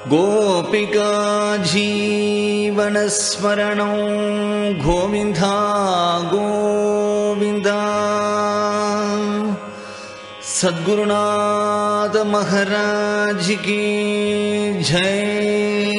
गोपिका जीवनस्मरणं गोविन्दा गोविन्दा सद्गुरुनाथ महाराज की जय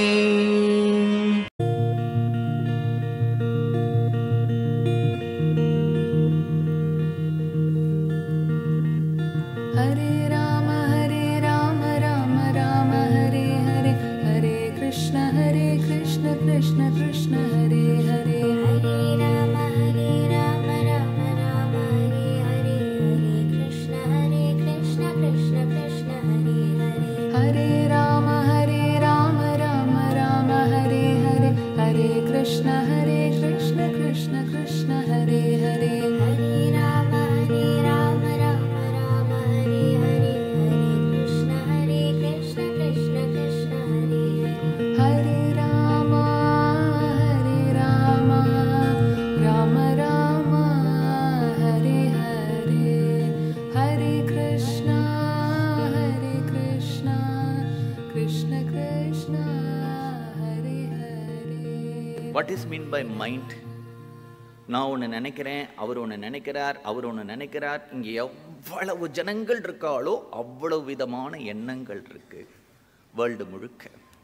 Hare Ram Hare Ram Ram Ram Hare Hare Hare Krishna Hare Krishna Krishna Krishna Hare Hare Hare Ram Hare Ram Ram Ram Hare Hare Hare Krishna Hare Krishna Krishna Krishna Hare Hare Hare Ram Hare Ram Ram Ram Hare Hare Hare Krishna Hare Krishna Krishna Krishna Hare Hare Hare Ram Hare Ram Ram Ram Hare Hare Hare Krishna Hare Krishna Krishna Krishna Hare Hare Hare Ram Hare Ram Ram Ram Hare Hare Hare Krishna Hare Krishna Krishna Krishna Hare Hare what is mean by mind நான் ஒன்று நினைக்கிறேன் அவர் ஒன்று நினைக்கிறார் அவர் ஒன்று நினைக்கிறார் இங்கே எவ்வளவு ஜனங்கள் இருக்காளோ அவ்வளவு விதமான எண்ணங்கள் இருக்கு வேர்ல்டு முழுக்க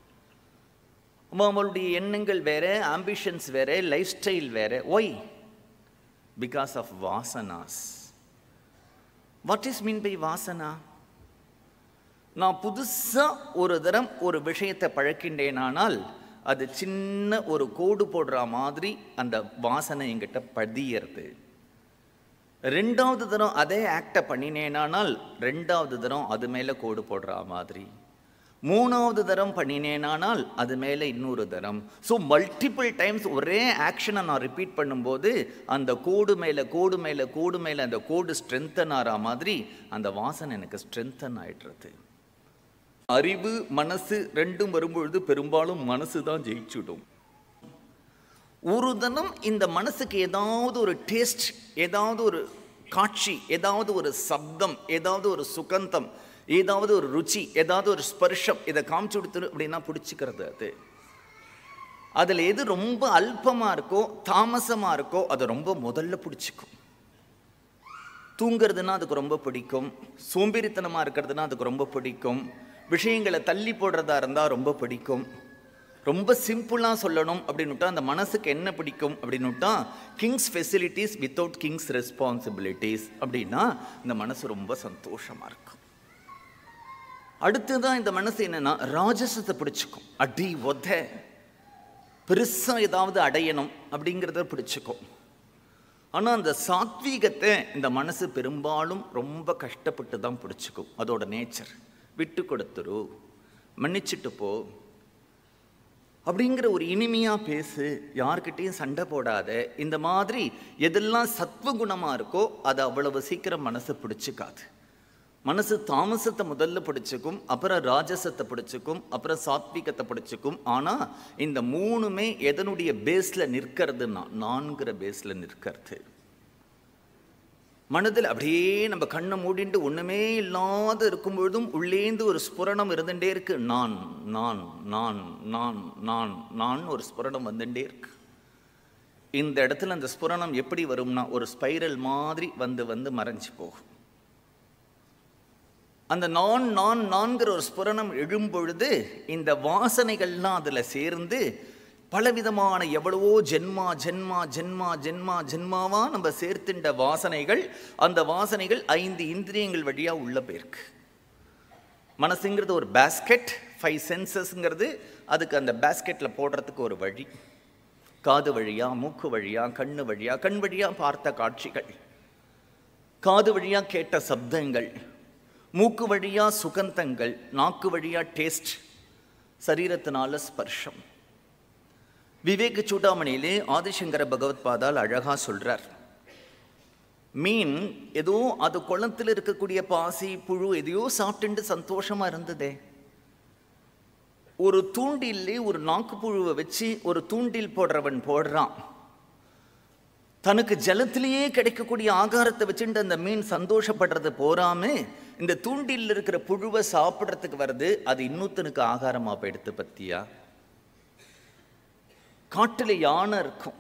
அப்ப அவளுடைய எண்ணங்கள் வேற ஆம்பிஷன்ஸ் வேற லைஃப் ஸ்டைல் வேற why because of vasanas what is mean by vasana நான் புதுசாக ஒரு தரம் ஒரு விஷயத்தை பழக்கின்றேனானால் அது சின்ன ஒரு கோடு போடுற மாதிரி அந்த வாசனை என்கிட்ட பதியறது ரெண்டாவது தரம் அதே ஆக்டை பண்ணினேனானால் ரெண்டாவது தரம் அது மேலே கோடு போடுற மாதிரி மூணாவது தரம் பண்ணினேனானால் அது மேலே இன்னொரு தரம் ஸோ மல்டிபிள் டைம்ஸ் ஒரே ஆக்ஷனை நான் ரிப்பீட் பண்ணும்போது அந்த கோடு மேலே கோடு மேலே கோடு மேலே அந்த கோடு ஸ்ட்ரென்தன் ஆகிற மாதிரி அந்த வாசனை எனக்கு ஸ்ட்ரென்தன் ஆயிடுறது அறிவு மனசு ரெண்டும் வரும்பொழுது பெரும்பாலும் மனசு தான் ஜெயிச்சுடும் ஒரு தினம் இந்த மனசுக்கு ஏதாவது ஒரு டேஸ்ட் ஏதாவது ஒரு காட்சி ஏதாவது ஒரு சப்தம் ஏதாவது ஒரு சுகந்தம் ஏதாவது ஒரு ருச்சி ஏதாவது ஒரு ஸ்பர்ஷம் இதை காமிச்சு கொடுத்துரு அப்படின்னா பிடிச்சிக்கிறது அது அதில் எது ரொம்ப அல்பமாக இருக்கோ தாமசமாக இருக்கோ அதை ரொம்ப முதல்ல பிடிச்சிக்கும் தூங்குறதுன்னா அதுக்கு ரொம்ப பிடிக்கும் சோம்பேறித்தனமாக இருக்கிறதுனா அதுக்கு ரொம்ப பிடிக்கும் விஷயங்களை தள்ளி போடுறதா இருந்தால் ரொம்ப பிடிக்கும் ரொம்ப சிம்பிளாக சொல்லணும் அப்படின்னுட்டா அந்த மனசுக்கு என்ன பிடிக்கும் அப்படின்னுட்டா kings facilities without kings responsibilities அப்படின்னா இந்த மனசு ரொம்ப சந்தோஷமாக இருக்கும் அடுத்ததான் இந்த மனசு என்னன்னா ராஜசத்தை பிடிச்சிக்கும் அடி ஒத பெருசாக ஏதாவது அடையணும் அப்படிங்கிறத பிடிச்சிக்கும் ஆனால் அந்த சாத்வீகத்தை இந்த மனசு பெரும்பாலும் ரொம்ப கஷ்டப்பட்டு தான் பிடிச்சிக்கும் அதோட நேச்சர் விட்டு கொடுத்துரு மன்னிச்சிட்டு போ அப்படிங்கிற ஒரு இனிமையாக பேசு யார்கிட்டயும் சண்டை போடாத இந்த மாதிரி எதெல்லாம் சத்வகுணமாக இருக்கோ அது அவ்வளவு சீக்கிரம் மனசு பிடிச்சிக்காது மனசு தாமசத்தை முதல்ல பிடிச்சிக்கும் அப்புறம் ராஜசத்தை பிடிச்சிக்கும் அப்புறம் சாத்விகத்தை பிடிச்சிக்கும் ஆனால் இந்த மூணுமே எதனுடைய பேஸில் நிற்கிறதுனா நான்கிற பேஸில் நிற்கிறது மனதில் அப்படியே நம்ம கண்ணை மூடிட்டு ஒன்றுமே இல்லாத இருக்கும் பொழுதும் உள்ளேந்து ஒரு ஸ்புரணம் இருந்துட்டே இருக்கு நான் நான் நான் நான் நான் நான் ஒரு ஸ்புரணம் வந்துட்டே இருக்கு இந்த இடத்துல அந்த ஸ்புரணம் எப்படி வரும்னா ஒரு ஸ்பைரல் மாதிரி வந்து வந்து மறைஞ்சு போகும் அந்த நான் நான் நான்கிற ஒரு ஸ்புரணம் எழும்பொழுது இந்த வாசனைகள்லாம் அதில் சேர்ந்து பலவிதமான எவ்வளவோ ஜென்மா ஜென்மா ஜென்மா ஜென்மா ஜென்மாவா நம்ம சேர்த்துண்ட வாசனைகள் அந்த வாசனைகள் ஐந்து இந்திரியங்கள் வழியாக உள்ள போயிருக்கு மனசுங்கிறது ஒரு பேஸ்கெட் ஃபைவ் சென்சஸ்ங்கிறது அதுக்கு அந்த பேஸ்கெட்டில் போடுறதுக்கு ஒரு வழி காது வழியா மூக்கு வழியா கண்ணு வழியா கண் வழியா பார்த்த காட்சிகள் காது வழியா கேட்ட சப்தங்கள் மூக்கு வழியா சுகந்தங்கள் நாக்கு வழியா டேஸ்ட் சரீரத்தினால ஸ்பர்ஷம் விவேக சூடாமணியிலே ஆதிசங்கர பகவத் பாதால் அழகா சொல்றார் மீன் ஏதோ அது குளத்தில் இருக்கக்கூடிய பாசி புழு எதையோ சாப்பிட்டுட்டு சந்தோஷமா இருந்ததே ஒரு தூண்டிலே ஒரு நாக்குப்புழுவை வச்சு ஒரு தூண்டில் போடுறவன் போடுறான் தனக்கு ஜலத்திலேயே கிடைக்கக்கூடிய ஆகாரத்தை வச்சுட்டு அந்த மீன் சந்தோஷப்படுறது போறாம இந்த தூண்டில் இருக்கிற புழுவை சாப்பிட்றதுக்கு வருது அது இன்னொருத்தனுக்கு ஆகாரமா போயிடுத்து பத்தியா காட்டுல யானை இருக்கும்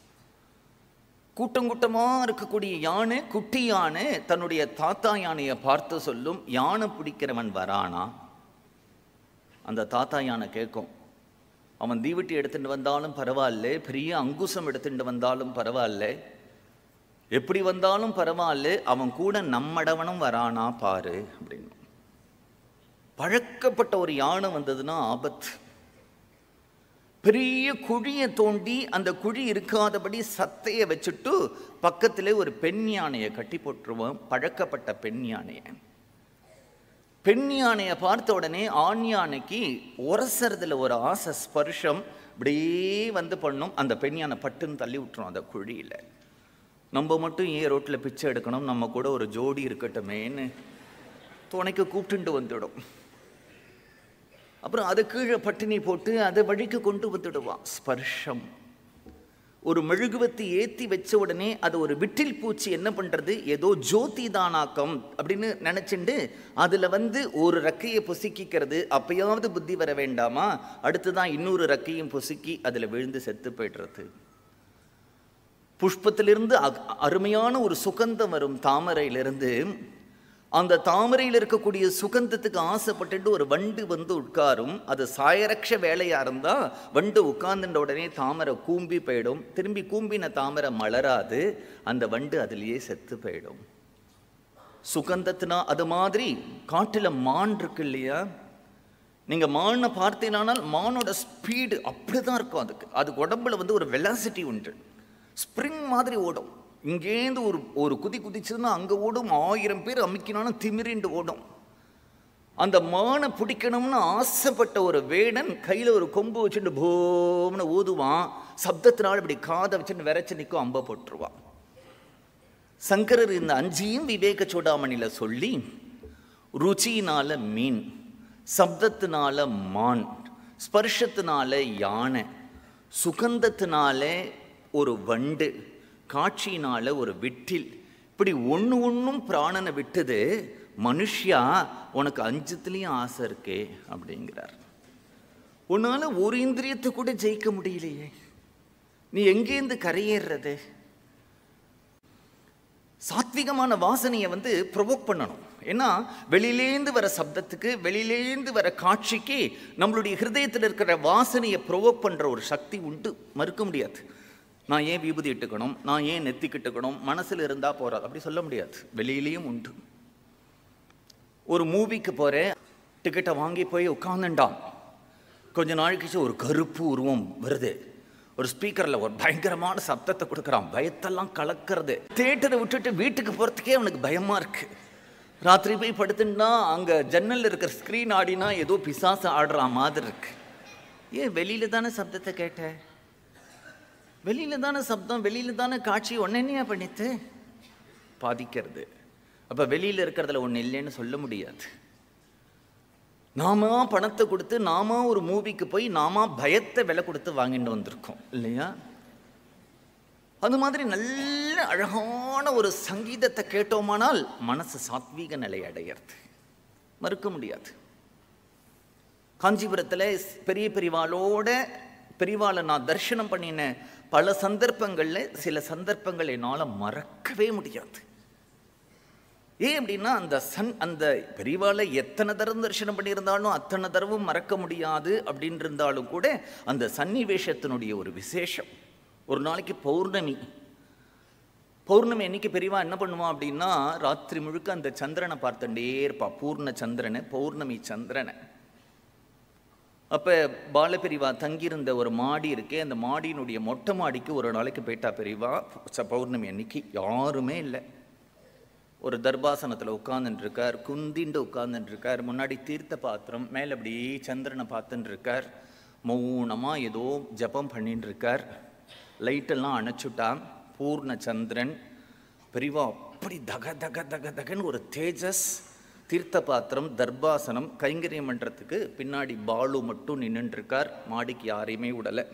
கூட்டம் கூட்டமா இருக்கக்கூடிய யானை குட்டி யானை தன்னுடைய தாத்தா யானையை பார்த்து சொல்லும் யானை பிடிக்கிறவன் வரானா அந்த தாத்தா யானை கேட்கும் அவன் தீவெட்டி எடுத்துட்டு வந்தாலும் பரவாயில்ல பெரிய அங்குசம் எடுத்துட்டு வந்தாலும் பரவாயில்ல எப்படி வந்தாலும் பரவாயில்ல அவன் கூட நம்மடவனும் வரானா பாரு அப்படின்னு பழக்கப்பட்ட ஒரு யானை வந்ததுன்னா ஆபத்து பெரிய குழியை தோண்டி அந்த குழி இருக்காதபடி சத்தையை வச்சுட்டு பக்கத்திலே ஒரு பெண் யானையை கட்டி போட்டுருவோம் பழக்கப்பட்ட பெண் யானையை பெண் யானையை பார்த்த உடனே ஆண் யானைக்கு உரசறதுல ஒரு ஆசை ஸ்பர்ஷம் இப்படியே வந்து பண்ணும் அந்த பெண் யானை பட்டுன்னு தள்ளி விட்டுரும் அந்த குழியில் நம்ம மட்டும் ஏன் ரோட்டில் பிச்சை எடுக்கணும் நம்ம கூட ஒரு ஜோடி இருக்கட்டுமேன்னு துணைக்கு கூப்பிட்டுட்டு வந்துடும் அப்புறம் அதை கீழே பட்டினி போட்டு அதை வழிக்கு கொண்டு வந்துடுவான் ஸ்பர்ஷம் ஒரு மெழுகுவத்தி ஏற்றி வச்ச உடனே அது ஒரு விட்டில் பூச்சி என்ன பண்ணுறது ஏதோ ஜோதி தானாக்கம் அப்படின்னு நினச்சிண்டு அதில் வந்து ஒரு ரெக்கையை பொசுக்கிக்கிறது அப்பயாவது புத்தி வர வேண்டாமா அடுத்துதான் இன்னொரு ரெக்கையும் பொசுக்கி அதில் விழுந்து செத்து போய்டுறது புஷ்பத்திலிருந்து அ- அருமையான ஒரு சுகந்தம் வரும் தாமரையிலிருந்து அந்த தாமரையில் இருக்கக்கூடிய சுகந்தத்துக்கு ஆசைப்பட்டுட்டு ஒரு வண்டு வந்து உட்காரும் அது சாயரக்ஷ வேலையா இருந்தா வண்டு உட்கார்ந்துட்ட உடனே தாமரை கூம்பி போயிடும் திரும்பி கூம்பின தாமரை மலராது அந்த வண்டு அதிலேயே செத்து போயிடும் சுகந்தத்தினா அது மாதிரி காட்டுல மான் இருக்கு இல்லையா நீங்க மானை பார்த்தீங்கன்னால் மானோட ஸ்பீடு அப்படிதான் இருக்கும் அதுக்கு அதுக்கு உடம்புல வந்து ஒரு வெலாசிட்டி உண்டு ஸ்ப்ரிங் மாதிரி ஓடும் இங்கேருந்து ஒரு ஒரு குதி குதிச்சதுன்னா அங்கே ஓடும் ஆயிரம் பேர் அமுக்கினாலும் திமிரிண்டு ஓடும் அந்த மானை பிடிக்கணும்னு ஆசைப்பட்ட ஒரு வேடன் கையில் ஒரு கொம்பு வச்சுட்டு போம்னு ஊதுவான் சப்தத்தினால இப்படி காதை வச்சுட்டு விரைச்சு நிற்கும் அம்ப போட்டுருவான் சங்கரர் இந்த அஞ்சையும் விவேக சூடாமணியில சொல்லி ருச்சியினால மீன் சப்தத்தினால மான் ஸ்பர்ஷத்தினால யானை சுகந்தத்தினால ஒரு வண்டு காட்சியினால ஒரு விட்டில் இப்படி ஒன்று ஒன்றும் பிராணனை விட்டது மனுஷ்யா உனக்கு அஞ்சுத்துலேயும் ஆசை இருக்கே அப்படிங்கிறார் உன்னால ஒரு இந்திரியத்தை கூட ஜெயிக்க முடியலையே நீ எங்கேருந்து கரையேறுறது சாத்விகமான வாசனையை வந்து ப்ரொவோக் பண்ணணும் ஏன்னா வெளியிலேந்து வர சப்தத்துக்கு வெளியிலேந்து வர காட்சிக்கு நம்மளுடைய ஹிருதயத்தில் இருக்கிற வாசனையை ப்ரொவோக் பண்ணுற ஒரு சக்தி உண்டு மறுக்க முடியாது நான் ஏன் விபூதி இட்டுக்கணும் நான் ஏன் நெத்திக்கிட்டுக்கணும் மனசில் இருந்தால் போறாது அப்படி சொல்ல முடியாது வெளியிலேயும் உண்டு ஒரு மூவிக்கு போகிறேன் டிக்கெட்டை வாங்கி போய் உட்காந்துட்டான் கொஞ்ச நாள் கழிச்சு ஒரு கருப்பு உருவம் வருது ஒரு ஸ்பீக்கரில் ஒரு பயங்கரமான சப்தத்தை கொடுக்குறான் பயத்தெல்லாம் கலக்கிறது தேட்டரை விட்டுட்டு வீட்டுக்கு போகிறதுக்கே அவனுக்கு பயமாக இருக்கு ராத்திரி போய் படுத்துன்னா அங்கே ஜன்னல் இருக்கிற ஸ்க்ரீன் ஆடினா ஏதோ பிசாசு ஆடுற மாதிரி இருக்கு ஏன் வெளியில தானே சப்தத்தை கேட்ட வெளியில தானே சப்தம் வெளியில தானே காட்சி ஒன்னென்னையா பண்ணித்து பாதிக்கிறது அப்போ வெளியில் இருக்கிறதுல ஒன்று இல்லைன்னு சொல்ல முடியாது நாம பணத்தை கொடுத்து நாம ஒரு மூவிக்கு போய் நாம பயத்தை விலை கொடுத்து வாங்கிட்டு வந்திருக்கோம் இல்லையா அது மாதிரி நல்ல அழகான ஒரு சங்கீதத்தை கேட்டோமானால் மனசு சாத்வீக நிலை அடையிறது மறுக்க முடியாது காஞ்சிபுரத்தில் பெரிய பெரியவாளோட பெரியவாளை நான் தரிசனம் பண்ணின பல சந்தர்ப்பங்களில் சில சந்தர்ப்பங்கள் என்னால் மறக்கவே முடியாது ஏன் அப்படின்னா அந்த சன் அந்த பெரியவாளை எத்தனை தரம் தரிசனம் பண்ணியிருந்தாலும் அத்தனை தடவும் மறக்க முடியாது அப்படின்னு இருந்தாலும் கூட அந்த சன்னிவேஷத்தினுடைய ஒரு விசேஷம் ஒரு நாளைக்கு பௌர்ணமி பௌர்ணமி அன்னைக்கு பெரியவா என்ன பண்ணுவான் அப்படின்னா ராத்திரி முழுக்க அந்த சந்திரனை பார்த்துட்டே இருப்பா பூர்ண சந்திரனை பௌர்ணமி சந்திரனை அப்போ பாலபெரிவா தங்கியிருந்த ஒரு மாடி இருக்கே அந்த மாடியினுடைய மொட்டை மாடிக்கு ஒரு நாளைக்கு போயிட்டா பெரியவா ச- பௌர்ணமி அன்னைக்கு யாருமே இல்லை ஒரு தர்பாசனத்தில் உட்கார்ந்துட்டு இருக்கார் குந்திண்டு உட்கார்ந்துட்டு இருக்கார் முன்னாடி தீர்த்த பாத்திரம் மேலே அப்படி சந்திரனை பார்த்துட்டு இருக்கார் மௌனமாக ஏதோ ஜபம் பண்ணிட்டு இருக்கார் லைட்டெல்லாம் அணைச்சுட்டான் பூர்ண சந்திரன் பெரிவா அப்படி தக தக தக தகன்னு ஒரு தேஜஸ் தீர்த்த பாத்திரம் தர்பாசனம் கைங்கரியம் பண்ணுறதுக்கு பின்னாடி பாலு மட்டும் நின்னுட்டு இருக்கார் மாடிக்கு யாரையுமே விடலை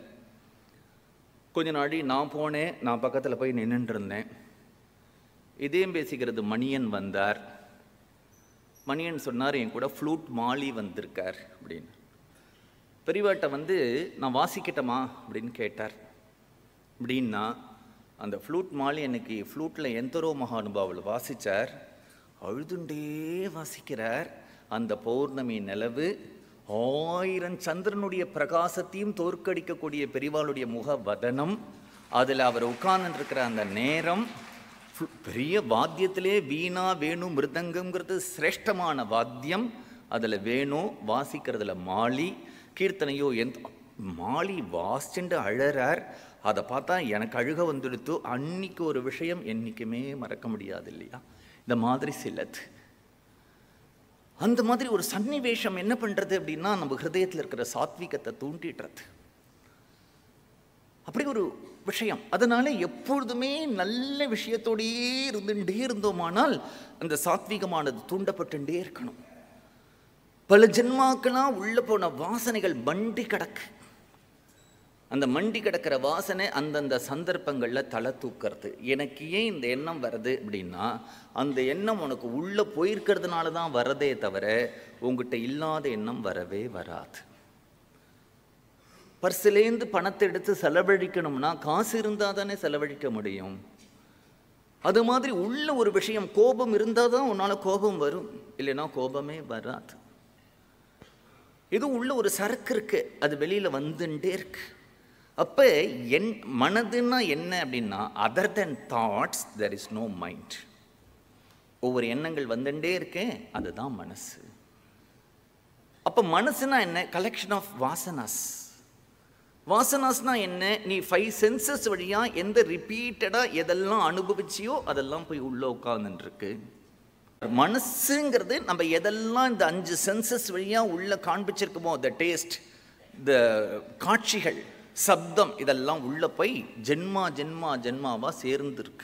கொஞ்ச நாடி நான் போனேன் நான் பக்கத்தில் போய் நின்னுட்டு இருந்தேன் இதயம் பேசுகிறது மணியன் வந்தார் மணியன் சொன்னார் என் கூட ஃப்ளூட் மாலி வந்திருக்கார் அப்படின்னு பெரியவாட்ட வந்து நான் வாசிக்கட்டமா அப்படின்னு கேட்டார் அப்படின்னா அந்த ஃப்ளூட் மாலி அன்னைக்கு ஃப்ளூட்டில் எந்தரோ மகானுபாவில் வாசித்தார் அழுதுண்டே வாசிக்கிறார் அந்த பௌர்ணமி நிலவு ஆயிரம் சந்திரனுடைய பிரகாசத்தையும் தோற்கடிக்கக்கூடிய பெரியவாளுடைய முக வதனம் அதில் அவர் உட்கார்ந்துருக்கிற அந்த நேரம் ஃபு- பெரிய வாத்தியத்திலே வீணா வேணு மிருதங்கம்ங்கிறது சிரேஷ்டமான வாத்தியம் அதில் வேணு வாசிக்கிறதுல மாலி கீர்த்தனையோ எந்த மாலி வாசிச்சுண்டு அழறார் அதை பார்த்தா எனக்கு அழுக வந்துடுத்து அன்னைக்கு ஒரு விஷயம் என்றைக்குமே மறக்க முடியாது இல்லையா இந்த மாதிரி சிலது அந்த மாதிரி ஒரு சன்னிவேஷம் என்ன பண்ணுறது அப்படின்னா நம்ம ஹிருதயத்தில் இருக்கிற சாத்விகத்தை தூண்டிடுறது அப்படி ஒரு விஷயம் அதனால எப்பொழுதுமே நல்ல விஷயத்தோடையே இருந்துட்டே இருந்தோமானால் அந்த சாத்வீகமானது தூண்டப்பட்டுட்டே இருக்கணும் பல ஜென்மாக்கெல்லாம் உள்ள போன வாசனைகள் மண்டி கிடக்கு அந்த மண்டி கிடக்கிற வாசனை அந்தந்த சந்தர்ப்பங்களில் தலை தூக்கிறது எனக்கு ஏன் இந்த எண்ணம் வருது அப்படின்னா அந்த எண்ணம் உனக்கு உள்ளே போயிருக்கிறதுனால தான் வரதே தவிர உங்ககிட்ட இல்லாத எண்ணம் வரவே வராது பர்சிலேருந்து பணத்தை எடுத்து செலவழிக்கணும்னா காசு இருந்தால் தானே செலவழிக்க முடியும் அது மாதிரி உள்ள ஒரு விஷயம் கோபம் இருந்தால் தான் உன்னால் கோபம் வரும் இல்லைன்னா கோபமே வராது இது உள்ள ஒரு சரக்கு இருக்கு அது வெளியில் வந்துட்டே இருக்கு அப்போ என் மனதுன்னா என்ன அப்படின்னா other than thoughts there is no mind ஒவ்வொரு எண்ணங்கள் வந்துட்டே இருக்கேன் அதுதான் மனசு அப்போ மனசுனா என்ன கலெக்ஷன் ஆஃப் வாசனாஸ் வாசனாஸ்னா என்ன நீ ஃபைவ் சென்சஸ் வழியா எந்த ரிப்பீட்டடா எதெல்லாம் அனுபவிச்சியோ அதெல்லாம் போய் உள்ள உட்கார்ந்துருக்கு மனசுங்கிறது நம்ம எதெல்லாம் இந்த அஞ்சு சென்சஸ் வழியா உள்ள காண்பிச்சிருக்கோமோ த டேஸ்ட் த காட்சிகள் சப்தம் இதெல்லாம் உள்ள போய் ஜென்மா ஜென்மா ஜென்மாவா சேர்ந்துருக்கு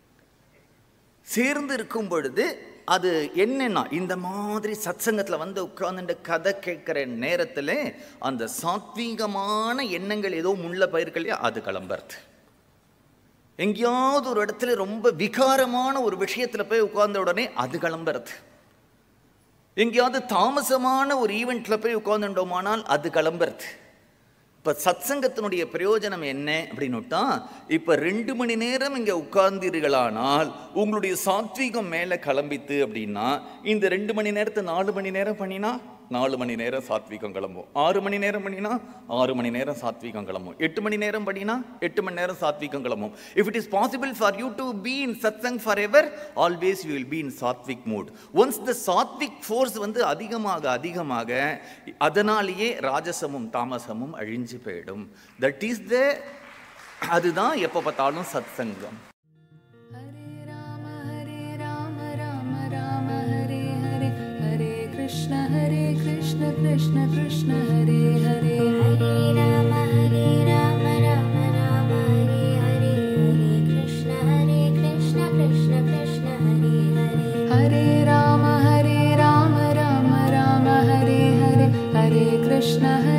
சேர்ந்து இருக்கும் பொழுது அது என்னன்னா இந்த மாதிரி சத்சங்கத்தில் வந்து உட்கார்ந்துட்டு கதை கேட்குற நேரத்தில் அந்த சாத்வீகமான எண்ணங்கள் ஏதோ முள்ள பயிர்களையோ அது கிளம்புறது எங்கேயாவது ஒரு இடத்துல ரொம்ப விகாரமான ஒரு விஷயத்தில் போய் உட்கார்ந்த உடனே அது கிளம்புறது எங்கேயாவது தாமசமான ஒரு ஈவெண்ட்டில் போய் உட்கார்ந்துட்டோமானால் அது கிளம்புறது இப்போ சத்சங்கத்தினுடைய பிரயோஜனம் என்ன அப்படின்னுட்டா இப்போ ரெண்டு மணி நேரம் இங்கே உட்கார்ந்தீர்களானால் உங்களுடைய சாத்வீகம் மேலே கிளம்பித்து அப்படின்னா இந்த ரெண்டு மணி நேரத்தை நாலு மணி நேரம் பண்ணினா நாலு மணி நேரம் சாத்வீகம் கிளம்பும் ஆறு மணி நேரம் பண்ணினா ஆறு மணி நேரம் சாத்வீகம் கிளம்பும் எட்டு மணி நேரம் பண்ணினா எட்டு மணி நேரம் சாத்வீகம் கிளம்பும் if it is possible for you to be in satsang forever always you will be in sattvic mood once the sattvic force வந்து அதிகமாக அதிகமாக அதனாலேயே ராஜசமும் தாமசமும் அழிஞ்சு போயிடும் தட் இஸ் த அதுதான் எப்போ பார்த்தாலும் சத்சங்கம் हरे राम हरे राम राम राम हरे हरे हरे कृष्ण हरे कृष्ण कृष्ण कृष्ण हरे हरे हरे राम हरे राम राम राम हरे हरे हरे कृष्ण हरे कृष्ण कृष्ण कृष्ण हरे हरे हरे राम हरे राम राम राम हरे हरे हरे कृष्ण हरे